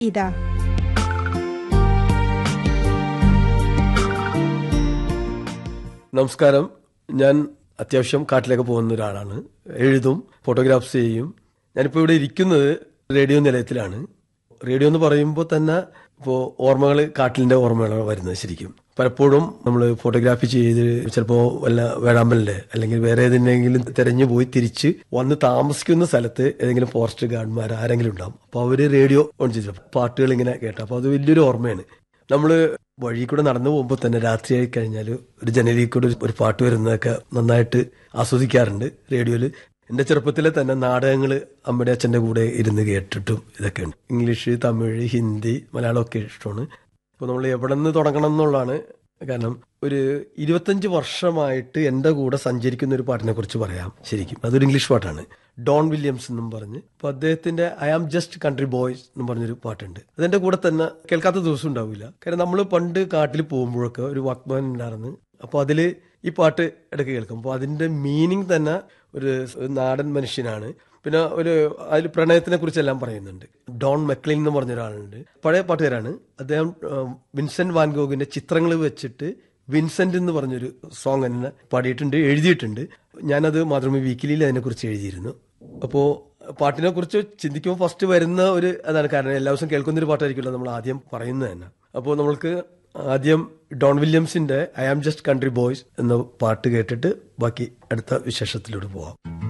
ഇതാ നമസ്കാരം ഞാൻ അത്യാവശ്യം കാട്ടിലേക്ക് പോകുന്ന ഒരാളാണ് എഴുതും ഫോട്ടോഗ്രാഫ്സ് ചെയ്യും ഞാനിപ്പോൾ ഇവിടെ ഇരിക്കുന്നത് റേഡിയോ നിലയത്തിലാണ് റേഡിയോ എന്ന് പറയുമ്പോൾ തന്നെ ഇപ്പോൾ ഓർമ്മകൾ കാട്ടിലിൻ്റെ ഓർമ്മകളാണ് വരുന്നത് ശരിക്കും പലപ്പോഴും നമ്മൾ ഫോട്ടോഗ്രാഫി ചെയ്ത് ചിലപ്പോൾ വല്ല വേഴാമ്പലിൻ്റെ അല്ലെങ്കിൽ വേറെ ഏതെങ്കിലും തിരഞ്ഞു പോയി തിരിച്ച് വന്ന് താമസിക്കുന്ന സ്ഥലത്ത് ഏതെങ്കിലും ഫോറസ്റ്റ് ഗാർഡ്മാർ ആരെങ്കിലും ഉണ്ടാവും അപ്പോൾ അവർ റേഡിയോ ഓൺ ചെയ്തു പാട്ടുകൾ ഇങ്ങനെ കേട്ടു അപ്പോൾ അത് വലിയൊരു ഓർമ്മയാണ് നമ്മള് വഴി കൂടെ നടന്നു പോകുമ്പോൾ തന്നെ രാത്രിയായി കഴിഞ്ഞാൽ ഒരു ജനലിൽ കൂടെ ഒരു- ഒരു പാട്ട് വരുന്നതൊക്കെ നന്നായിട്ട് ആസ്വദിക്കാറുണ്ട് റേഡിയോയിൽ എന്റെ ചെറുപ്പത്തിലെ തന്നെ നാടകങ്ങൾ അമ്മയുടെ അച്ഛന്റെ കൂടെ ഇരുന്ന് കേട്ടിട്ടും ഇതൊക്കെ ഉണ്ട് ഇംഗ്ലീഷ് തമിഴ് ഹിന്ദി മലയാളം ഒക്കെ ഇഷ്ടമാണ് അപ്പോൾ നമ്മൾ എവിടെ നിന്ന് തുടങ്ങണം എന്നുള്ളതാണ് കാരണം ഒരു ഇരുപത്തഞ്ച് വർഷമായിട്ട് എൻ്റെ കൂടെ സഞ്ചരിക്കുന്ന ഒരു പാട്ടിനെ കുറിച്ച് പറയാം ശരിക്കും അതൊരു ഇംഗ്ലീഷ് പാട്ടാണ് ഡോൺ വില്യംസ് എന്നും പറഞ്ഞ് അപ്പൊ അദ്ദേഹത്തിന്റെ I am just country boys എന്നും പറഞ്ഞൊരു പാട്ടുണ്ട് അതെന്റെ കൂടെ തന്നെ കേൾക്കാത്ത ദിവസം ഉണ്ടാവില്ല കാരണം നമ്മൾ പണ്ട് കാട്ടിൽ പോകുമ്പോഴൊക്കെ ഒരു വാക്മാൻ ഉണ്ടായിരുന്നു അപ്പൊ അതില് ഈ പാട്ട് ഇടയ്ക്ക് കേൾക്കും അപ്പോൾ അതിന്റെ മീനിങ് തന്നെ ഒരു നാടൻ മനുഷ്യനാണ് പിന്നെ ഒരു അതിൽ പ്രണയത്തിനെ കുറിച്ചെല്ലാം പറയുന്നുണ്ട് ഡോൺ മെക്ലിൻ എന്ന് പറഞ്ഞ ഒരാളുണ്ട് പഴയ പാട്ടുകാരാണ് അദ്ദേഹം ആ, വിൻസെന്റ് വാൻഗോഗിന്റെ ചിത്രങ്ങൾ വെച്ചിട്ട് വിൻസെന്റ് എന്ന് പറഞ്ഞൊരു സോങ് തന്നെ പാടിയിട്ടുണ്ട് എഴുതിയിട്ടുണ്ട് ഞാനത് മാതൃഭൂമി വീക്കിലിയിൽ അതിനെക്കുറിച്ച് എഴുതിയിരുന്നു അപ്പോൾ പാട്ടിനെ കുറിച്ച് ചിന്തിക്കുമ്പോൾ ഫസ്റ്റ് വരുന്ന ഒരു അതാണ് കാരണം എല്ലാ ദിവസവും കേൾക്കുന്ന ഒരു പാട്ടായിരിക്കുമല്ലോ നമ്മൾ ആദ്യം പറയുന്നത് തന്നെ അപ്പോൾ നമ്മൾക്ക് ആദ്യം ഡോൺ വില്യംസിന്റെ I am just country boys എന്ന പാട്ട് കേട്ടിട്ട് ബാക്കി അടുത്ത വിശേഷത്തിലൂടെ പോവാം